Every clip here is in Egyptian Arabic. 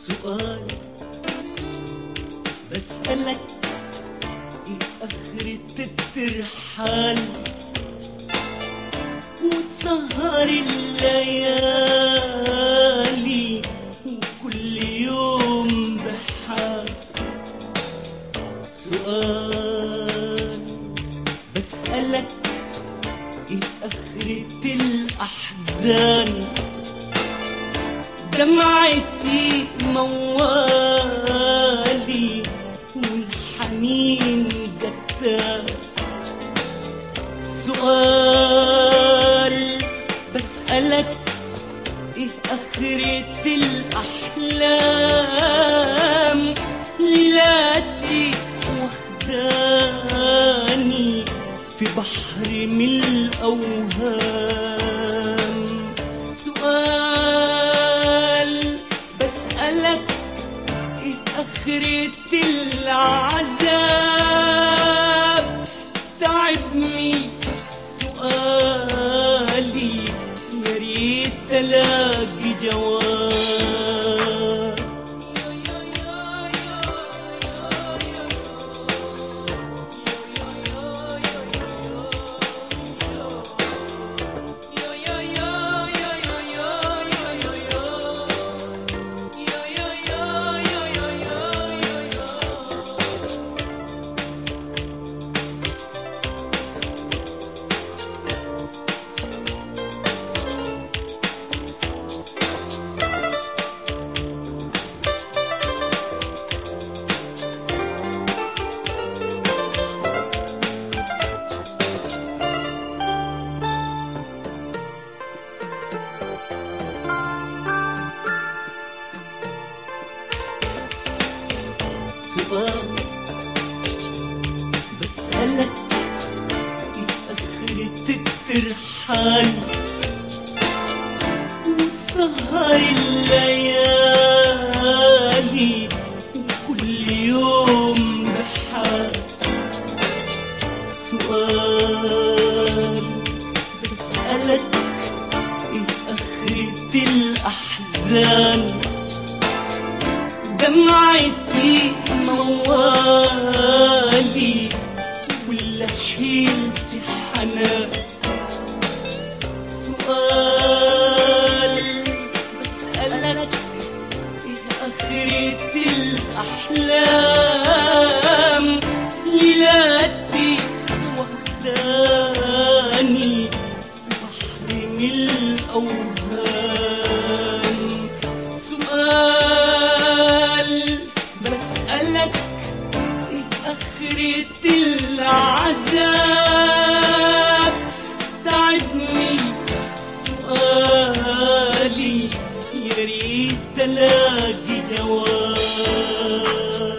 سؤال بسألك ايه آخرة الترحال وسهر الليالي وكل يوم بحال سؤال بسألك ايه آخرة الأحزان دمعتي موالي والحنين قتال سؤال بسألك ايه آخرة الأحلام ليلاتي واخداني في بحر من الأوهام سؤال بسألك ايه آخرة العذاب تعبني سؤالي يا ريت الاقي جواب سؤال بسألك ايه آخرة الترحال وسهر الليالي وكل يوم بحال سؤال بسألك ايه آخرة الأحزان دمعتي موالي ولا حيلتي حنان سؤال بسألك ايه آخرة الأحلام ليلاتي واخداني في بحر من الأوهام سؤال بسألك ايه آخرة العذاب تعبني سؤالي يا ريت الاقي جواب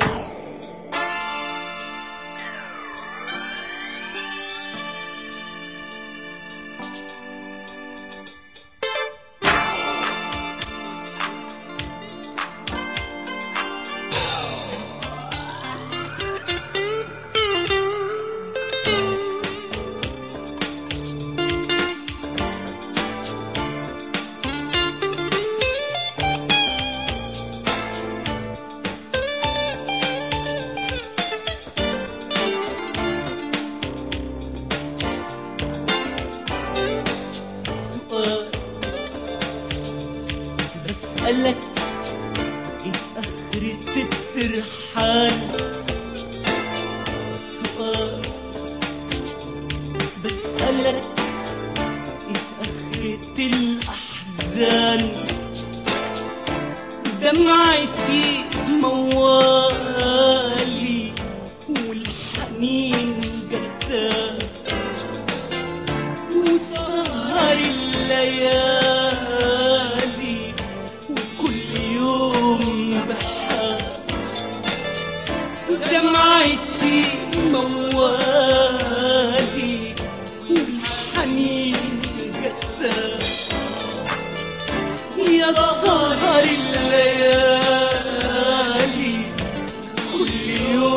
سؤال بسألك ايه آخرة الترحال سؤال بسألك ايه آخرة الأحزان دمعتي موالي والحنين قتال وسهر الليالي وكل يوم بحال دمعتي موالي والحنين قتال يا سهر الليالي كل يوم